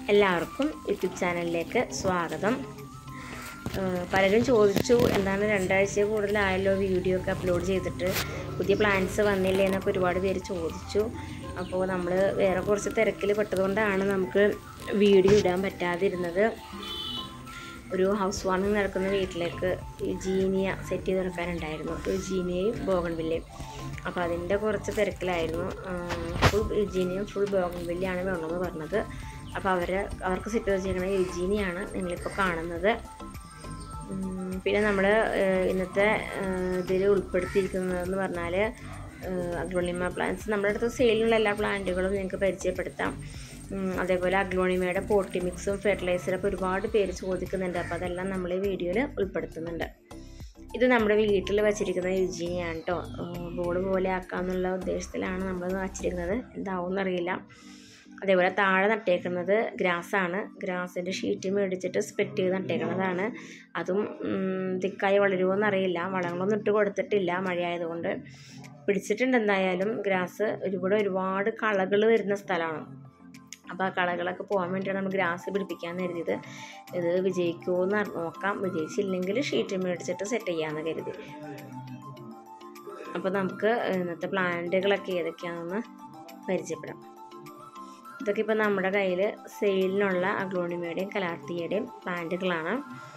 എല്ലാവർക്കും യൂട്യൂബ് ചാനലിലേക്ക് സ്വാഗതം ഏഹ് പലരും ചോദിച്ചു എന്താണ് രണ്ടാഴ്ച കൂടുതലായല്ലോ വീഡിയോ ഒക്കെ അപ്ലോഡ് ചെയ്തിട്ട് പുതിയ പ്ലാൻസ് വന്നില്ലേ എന്നൊക്കെ ഒരുപാട് പേര് ചോദിച്ചു അപ്പോൾ നമ്മൾ വേറെ കുറച്ച് തിരക്കിൽ പെട്ടതുകൊണ്ടാണ് നമുക്ക് വീഡിയോ ഇടാൻ പറ്റാതിരുന്നത് ഒരു ഹൗസ് വാമിങ് നടക്കുന്ന വീട്ടിലേക്ക് യുജീനിയ സെറ്റ് ചെയ്ത് കൊടുക്കാനുണ്ടായിരുന്നു യുജീനിയയും ബോഗൺവില്ലയും അപ്പോൾ അതിൻ്റെ കുറച്ച് തിരക്കിലായിരുന്നു ഫുൾ യുജീനിയും ഫുൾ ബോഗൺവില്ലയാണ് വേണമെന്ന് പറഞ്ഞത് അപ്പോൾ അവർ അവർക്ക് സെറ്റ് ചെയ്ത് വെച്ചിരിക്കുന്നത് യുജീനിയാണ് നിങ്ങളിപ്പോൾ കാണുന്നത് ഉം, പിന്നെ നമ്മൾ ഇന്നത്തെ ഇതിൽ ഉൾപ്പെടുത്തിയിരിക്കുന്നതെന്ന് പറഞ്ഞാൽ അഗ്ലോണിമ പ്ലാന്റ്സ് നമ്മുടെ അടുത്ത് സെയിലുള്ള എല്ലാ പ്ലാന്റുകളും നിങ്ങൾക്ക് പരിചയപ്പെടുത്താം ഉം, അതേപോലെ അഗ്ലോണിമയുടെ പോട്ടി മിക്സും ഫെർട്ടിലൈസറൊക്കെ ഒരുപാട് പേര് ചോദിക്കുന്നുണ്ട് അപ്പോൾ അതെല്ലാം നമ്മൾ ഈ വീഡിയോയിൽ ഉൾപ്പെടുത്തുന്നുണ്ട് ഇത് നമ്മുടെ വീട്ടിൽ വച്ചിരിക്കുന്ന യുജീനിയാണ് കേട്ടോ ബോർഡ് പോലെ ആക്കാമെന്നുള്ള ഉദ്ദേശത്തിലാണ് നമ്മൾ വച്ചിരിക്കുന്നത് എന്താവും അറിയില്ല അതേപോലെ താഴെ നട്ടേക്കുന്നത് ഗ്രാസാണ് ഗ്രാസിൻ്റെ ഷീറ്റ് മേടിച്ചിട്ട് സ്പ്രെഡ് ചെയ്ത് നട്ടേക്കുന്നതാണ് അതും ഉം, തിക്കായി വളരുമോ എന്നറിയില്ല വളങ്ങളൊന്നും ഇട്ട് കൊടുത്തിട്ടില്ല മഴയായതുകൊണ്ട് പിടിച്ചിട്ടുണ്ട് എന്തായാലും ഗ്രാസ് ഒരുപാട് ഒരുപാട് കളകൾ വരുന്ന സ്ഥലമാണ് അപ്പോൾ ആ കളകളൊക്കെ പോകാൻ വേണ്ടിയാണ് നമ്മൾ ഗ്രാസ് പിടിപ്പിക്കാമെന്ന് കരുതിയത് ഇത് വിജയിക്കുമോ എന്ന് അറി- നോക്കാം വിജയിച്ചില്ലെങ്കിൽ ഷീറ്റ് മേടിച്ചിട്ട് സെറ്റ് ചെയ്യാമെന്ന് കരുതി അപ്പോൾ നമുക്ക് ഇന്നത്തെ പ്ലാന്റുകളൊക്കെ ഏതൊക്കെയാണെന്ന് പരിചയപ്പെടാം ഇതൊക്കെ ഇപ്പോൾ നമ്മുടെ കയ്യിൽ സെയിലിനുള്ള അഗ്ലോണിമയുടെയും കലാർത്തിയുടെയും പ്ലാന്റുകളാണ്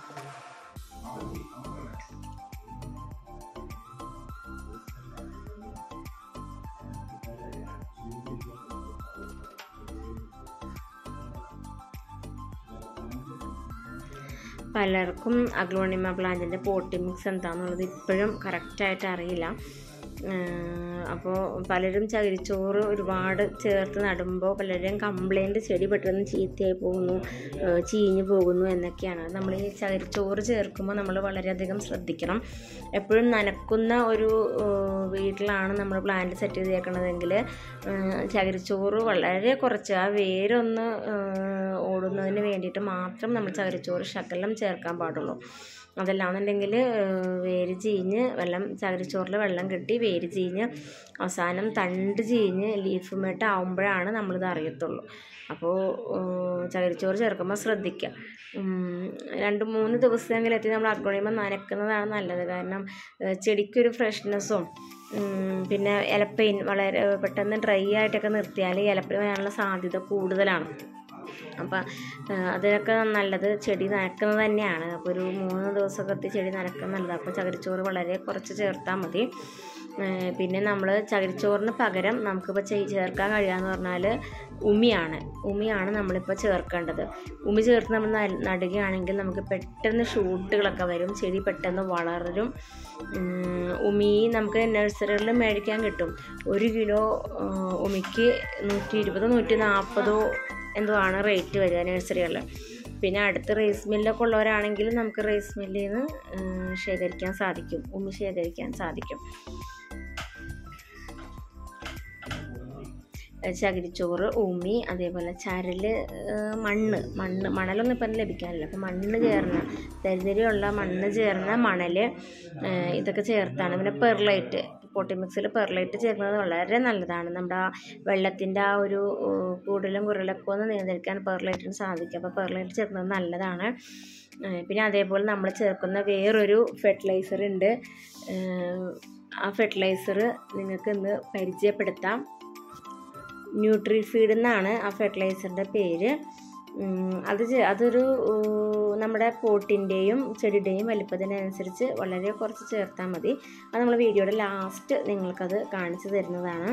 പലർക്കും അഗ്ലോണിമ പ്ലാന്റിൻ്റെ പോട്ടി മിക്സ് എന്താണെന്നുള്ളത് ഇപ്പോഴും കറക്റ്റായിട്ട് അറിയില്ല അപ്പോൾ പലരും ചകിരിച്ചോറ് ഒരുപാട് ചേർത്ത് നടുമ്പോൾ പലരും കംപ്ലൈൻറ്റ് ചെടി പെട്ടെന്ന് ചീത്തയായി പോകുന്നു ഏഹ് ചീഞ്ഞു പോകുന്നു എന്നൊക്കെയാണ് നമ്മൾ ഈ ചകിരിച്ചോറ് ചേർക്കുമ്പോൾ നമ്മൾ വളരെയധികം ശ്രദ്ധിക്കണം എപ്പോഴും നനക്കുന്ന ഒരു ഏഹ് വീട്ടിലാണ് നമ്മൾ പ്ലാന്റ് സെറ്റ് ചെയ്തേക്കണതെങ്കിൽ ഏഹ് ചകിരിച്ചോറ് വളരെ കുറച്ച് ആ വേരൊന്ന് ഏഹ് ഓടുന്നതിന് വേണ്ടിയിട്ട് മാത്രം നമ്മൾ ചകിരിച്ചോറ് ശകലം ചേർക്കാൻ പാടുള്ളൂ അതല്ലാന്നുണ്ടെങ്കിൽ വേര് ചീഞ്ഞ് വെള്ളം ചകിരിച്ചോറിൽ വെള്ളം കെട്ടി വേര് ചീഞ്ഞ് അവസാനം തണ്ട് ചീഞ്ഞ് ലീഫ് മേട്ട് ആവുമ്പോഴാണ് നമ്മളിത് അറിയത്തുള്ളൂ അപ്പോൾ ചകിരിച്ചോറ് ചേർക്കുമ്പോൾ ശ്രദ്ധിക്കുക ഉം, രണ്ട് മൂന്ന് ദിവസമെങ്കിലും എത്തി നമ്മൾ അഗ്രോണിമ നനക്കുന്നതാണ് നല്ലത് കാരണം ഏഹ് ചെടിക്കൊരു ഫ്രഷ്നെസ്സും പിന്നെ ഇലപ്പെയിൻ വളരെ പെട്ടെന്ന് ഡ്രൈ ആയിട്ടൊക്കെ നിർത്തിയാൽ ഇലപ്പെയിൻ വരാനുള്ള സാധ്യത കൂടുതലാണ് അപ്പം അതിനൊക്കെ നല്ലത് ചെടി നനക്കുന്നത് തന്നെയാണ് അപ്പോൾ ഒരു മൂന്ന് ദിവസമൊക്കെ എത്തി ചെടി നനക്കുന്നത് നല്ലത് അപ്പോൾ ചകിരിച്ചോറ് വളരെ കുറച്ച് ചേർത്താൽ മതി ഏഹ് പിന്നെ നമ്മൾ ചകിരിച്ചോറിന് പകരം നമുക്കിപ്പോൾ ചെയ് ചേർക്കാൻ കഴിയുകയെന്ന് പറഞ്ഞാൽ ഉമിയാണ് ഉമിയാണ് നമ്മളിപ്പോൾ ചേർക്കേണ്ടത് ഉമി ചേർത്ത് നമ്മൾ ന- നടുകയാണെങ്കിൽ നമുക്ക് പെട്ടെന്ന് ഷൂട്ടുകളൊക്കെ വരും ചെടി പെട്ടെന്ന് വളരും ഉം, ഉമി നമുക്ക് നഴ്സറികളിൽ മേടിക്കാൻ കിട്ടും ഒരു കിലോ ഏഹ്, ഉമിക്ക് നൂറ്റി ഇരുപതോ നൂറ്റി നാൽപ്പതോ എന്തോ ആണ് റേറ്റ് വരിക നഴ്സറികളിൽ പിന്നെ അടുത്ത് റൈസ് മില്ലൊക്കെ ഉള്ളവരാണെങ്കിൽ നമുക്ക് റൈസ് മില്ലിൽ നിന്ന് ഏഹ്, ശേഖരിക്കാൻ സാധിക്കും ഉമി ശേഖരിക്കാൻ സാധിക്കും ഏഹ് ചകിരിച്ചോറ് ഉമി അതേപോലെ ചരല് ഏഹ് മണ്ണ് മണ്ണ് മണലൊന്നും ഇപ്പം ലഭിക്കാനില്ല അപ്പം മണ്ണ് ചേർന്ന തരിതരിയുള്ള മണ്ണ് ചേർന്ന മണൽ ഏഹ് ഇതൊക്കെ ചേർത്താണ് പിന്നെ പെർലൈറ്റ് പോട്ടി മിക്സിൽ പെർലൈറ്റ് ചേർക്കുന്നത് വളരെ നല്ലതാണ് നമ്മുടെ ആ വെള്ളത്തിൻ്റെ ആ ഒരു ഏഹ് കൂടുതലും കുറലൊക്കെ ഒന്ന് നിയന്ത്രിക്കാൻ പെർലൈറ്റിന് സാധിക്കും അപ്പോൾ പെർലൈറ്റ് ചേർക്കുന്നത് നല്ലതാണ് ഏഹ് പിന്നെ അതേപോലെ നമ്മൾ ചേർക്കുന്ന വേറൊരു ഫെർട്ടിലൈസർ ഉണ്ട് ഏഹ് ആ ഫെർട്ടിലൈസർ നിങ്ങൾക്ക് ഇന്ന് പരിചയപ്പെടുത്താം ന്യൂട്രി ഫീഡ് എന്നാണ് ആ ഫെർട്ടിലൈസറിൻ്റെ പേര് ഉം, അത് ചെ- അതൊരു ഏഹ്, നമ്മുടെ പോട്ടിൻ്റെയും ചെടിയുടെയും വലിപ്പത്തിനനുസരിച്ച് വളരെ കുറച്ച് ചേർത്താൽ മതി അത് നമ്മൾ വീഡിയോയുടെ ലാസ്റ്റ് നിങ്ങൾക്കത് കാണിച്ചു തരുന്നതാണ്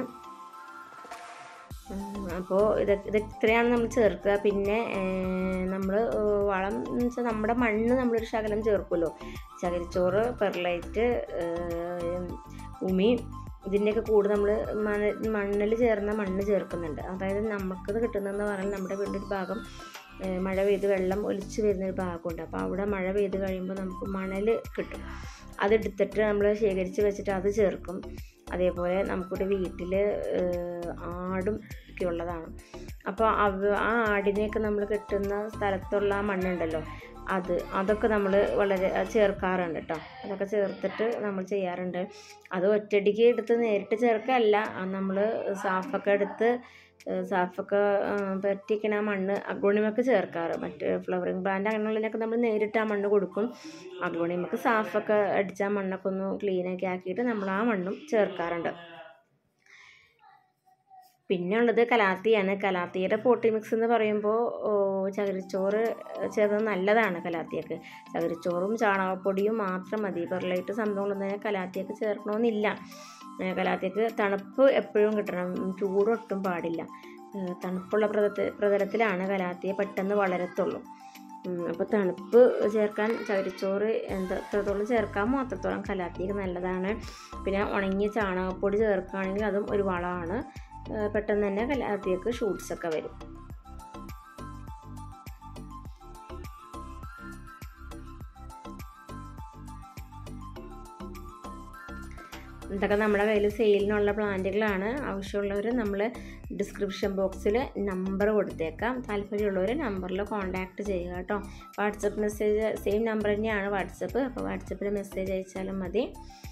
അപ്പോൾ ഇത് ഇത് ഇത്രയാണ് നമ്മൾ ചേർക്കുക പിന്നെ നമ്മൾ വളം എന്ന് വെച്ചാൽ നമ്മുടെ മണ്ണ് നമ്മളൊരു ശകലം ചേർക്കുമല്ലോ ചകിരിച്ചോറ് പെർലൈറ്റ് ഉമി ഇതിൻ്റെയൊക്കെ കൂടെ നമ്മൾ മണ മണ്ണിൽ ചേർന്ന മണ്ണ് ചേർക്കുന്നുണ്ട് അതായത് നമുക്കത് കിട്ടുന്നതെന്ന് പറഞ്ഞാൽ നമ്മുടെ വീടിൻ്റെ ഒരു ഭാഗം ഏഹ് മഴ പെയ്ത് വെള്ളം ഒലിച്ച് വരുന്നൊരു ഭാഗമുണ്ട് അപ്പോൾ അവിടെ മഴ പെയ്ത് കഴിയുമ്പോൾ നമുക്ക് മണൽ കിട്ടും അതെടുത്തിട്ട് നമ്മൾ ശേഖരിച്ച് വെച്ചിട്ട് അത് ചേർക്കും അതേപോലെ നമുക്കിവിടെ വീട്ടിൽ ആടും ഒക്കെ ഉള്ളതാണ് അപ്പോൾ അവ ആ ആടിനെയൊക്കെ നമ്മൾ കെട്ടുന്ന സ്ഥലത്തുള്ള ആ മണ്ണുണ്ടല്ലോ അത് അതൊക്കെ നമ്മൾ വളരെ അത് ചേർക്കാറുണ്ട് കേട്ടോ അതൊക്കെ ചേർത്തിട്ട് നമ്മൾ ചെയ്യാറുണ്ട് അത് ഒറ്റയടിക്ക് എടുത്ത് നേരിട്ട് ചേർക്കല്ല നമ്മൾ സാഫൊക്കെ എടുത്ത് സാഫൊക്കെ പറ്റിക്കണ ആ മണ്ണ് അഗ്ലോണിമക്ക് ചേർക്കാറ് മറ്റ് ഫ്ലവറിങ് പ്ലാന്റ് അങ്ങനെയുള്ളതിനൊക്കെ നമ്മൾ നേരിട്ട് ആ മണ്ണ് കൊടുക്കും അഗ്ലോണിമക്ക് സാഫൊക്കെ അടിച്ച ആ മണ്ണൊക്കെ ഒന്ന് ക്ലീനൊക്കെ ആക്കിയിട്ട് നമ്മൾ ആ മണ്ണും ചേർക്കാറുണ്ട് പിന്നെ ഉള്ളത് കലാത്തിയാണ് കലാത്തിയുടെ പോട്ടി മിക്സ് എന്ന് പറയുമ്പോൾ ഓ, ചകിരിച്ചോറ് ചേർന്നത് നല്ലതാണ് കലാത്തിയൊക്കെ ചകിരിച്ചോറും ചാണകപ്പൊടിയും മാത്രം മതി പെർലൈറ്റ് സംഭവങ്ങളൊന്നും തന്നെ കലാത്തിയൊക്കെ ചേർക്കണമെന്നില്ല ഏ, കലാത്തിക്ക് തണുപ്പ് എപ്പോഴും കിട്ടണം ചൂടൊട്ടും പാടില്ല ഏ, തണുപ്പുള്ള പ്രതലത്തിൽ പ്രതലത്തിലാണ് കലാത്തിയെ പെട്ടെന്ന് വളരത്തുള്ളൂ അപ്പോൾ തണുപ്പ് ചേർക്കാൻ ചകിരിച്ചോറ് എന്താ എത്രത്തോളം ചേർക്കാമോ അത്രത്തോളം കലാത്തിക്ക് നല്ലതാണ് പിന്നെ ഉണങ്ങിയ ചാണകപ്പൊടി ചേർക്കുകയാണെങ്കിൽ അതും ഒരു വളമാണ് ഏഹ് പെട്ടെന്ന് തന്നെ കലാത്തിയൊക്കെ ഷൂട്ട്സ് ഒക്കെ വരും ഇതൊക്കെ നമ്മുടെ കയ്യിൽ സെയിലിനുള്ള പ്ലാന്റുകളാണ് ആവശ്യമുള്ളവർ നമ്മൾ ഡിസ്ക്രിപ്ഷൻ ബോക്സിൽ നമ്പർ കൊടുത്തേക്കാം താല്പര്യമുള്ളവർ നമ്പറിൽ കോൺടാക്റ്റ് ചെയ്യുക കേട്ടോ വാട്സപ്പ് മെസ്സേജ് സെയിം നമ്പർ തന്നെയാണ് വാട്സപ്പ് അപ്പോൾ വാട്സപ്പിൽ മെസ്സേജ് അയച്ചാലും മതി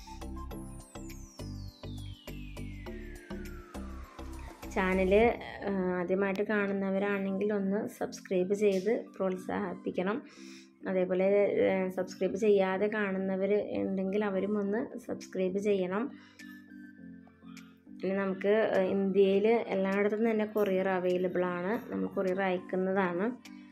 ചാനൽ ആദ്യമായിട്ട് കാണുന്നവരാണെങ്കിൽ ഒന്ന് സബ്സ്ക്രൈബ് ചെയ്ത് പ്രോത്സാഹിപ്പിക്കണം അതേപോലെ സബ്സ്ക്രൈബ് ചെയ്യാതെ കാണുന്നവർ ഉണ്ടെങ്കിൽ അവരും ഒന്ന് സബ്സ്ക്രൈബ് ചെയ്യണം പിന്നെ നമുക്ക് ഇന്ത്യയിൽ എല്ലായിടത്തും തന്നെ കൊറിയർ അവൈലബിൾ ആണ് നമ്മൾ കൊറിയർ അയക്കുന്നതാണ്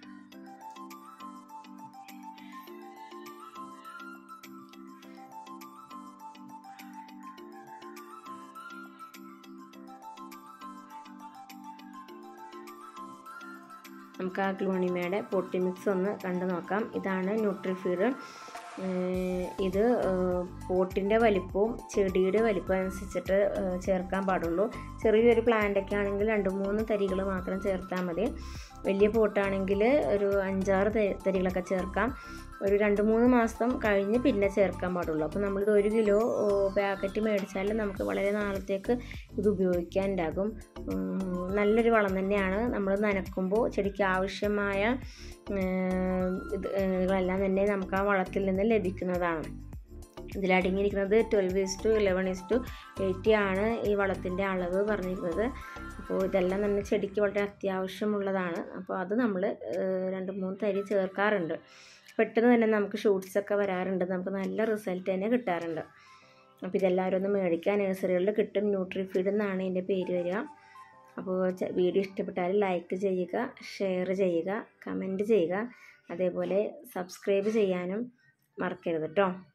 നമുക്ക് ആ ഗ്ലൂണിമയുടെ പൊട്ടി മിക്സ് ഒന്ന് കണ്ടു നോക്കാം ഇതാണ് ന്യൂട്രിഫീഡ് ഇത് പോട്ടിൻ്റെ വലിപ്പവും ചെടിയുടെ വലിപ്പവും അനുസരിച്ചിട്ട് ഏഹ് ചേർക്കാൻ പാടുള്ളൂ ചെറിയൊരു പ്ലാന്റൊക്കെ ആണെങ്കിൽ രണ്ട് മൂന്ന് തരികൾ മാത്രം ചേർത്താൽ മതി വലിയ പോട്ടാണെങ്കിൽ ഒരു അഞ്ചാറ് ത- തരികളൊക്കെ ചേർക്കാം ഒരു രണ്ട് മൂന്ന് മാസം കഴിഞ്ഞ് പിന്നെ ചേർക്കാൻ പാടുള്ളൂ അപ്പോൾ നമ്മളിത് ഒരു കിലോ പാക്കറ്റ് മേടിച്ചാൽ നമുക്ക് വളരെ നാളത്തേക്ക് ഇത് ഉപയോഗിക്കാനുണ്ടാകും ഉം, നല്ലൊരു വളം തന്നെയാണ് നമ്മൾ നനക്കുമ്പോൾ ചെടിക്ക് ആവശ്യമായ ഏർ, ഇത് ഇതെല്ലാം തന്നെ നമുക്ക് ആ വളത്തിൽ നിന്ന് ലഭിക്കുന്നതാണ് ഇതിലടങ്ങിയിരിക്കുന്നത് twelve is to eleven is to eighty ആണ് ഈ വളത്തിൻ്റെ അളവ് പറഞ്ഞിരുന്നത് അപ്പോൾ ഇതെല്ലാം തന്നെ ചെടിക്ക് വളരെ അത്യാവശ്യമുള്ളതാണ് അപ്പോൾ അത് നമ്മൾ രണ്ട് മൂന്ന് തരി ചേർക്കാറുണ്ട് പെട്ടെന്ന് തന്നെ നമുക്ക് ഷൂട്ട്സ് ഒക്കെ വരാറുണ്ട് നമുക്ക് നല്ല റിസൾട്ട് തന്നെ കിട്ടാറുണ്ട് അപ്പോൾ ഇതെല്ലാവരും ഒന്ന് മേടിക്കാൻ നഴ്സറികളിൽ കിട്ടും ന്യൂട്രി ഫീഡ് എന്നാണ് ഇതിൻ്റെ പേര് വരിക അപ്പോൾ ച- വീഡിയോ ഇഷ്ടപ്പെട്ടാൽ ലൈക്ക് ചെയ്യുക ഷെയർ ചെയ്യുക കമൻറ്റ് ചെയ്യുക അതേപോലെ സബ്സ്ക്രൈബ് ചെയ്യാനും മറക്കരുത് കേട്ടോ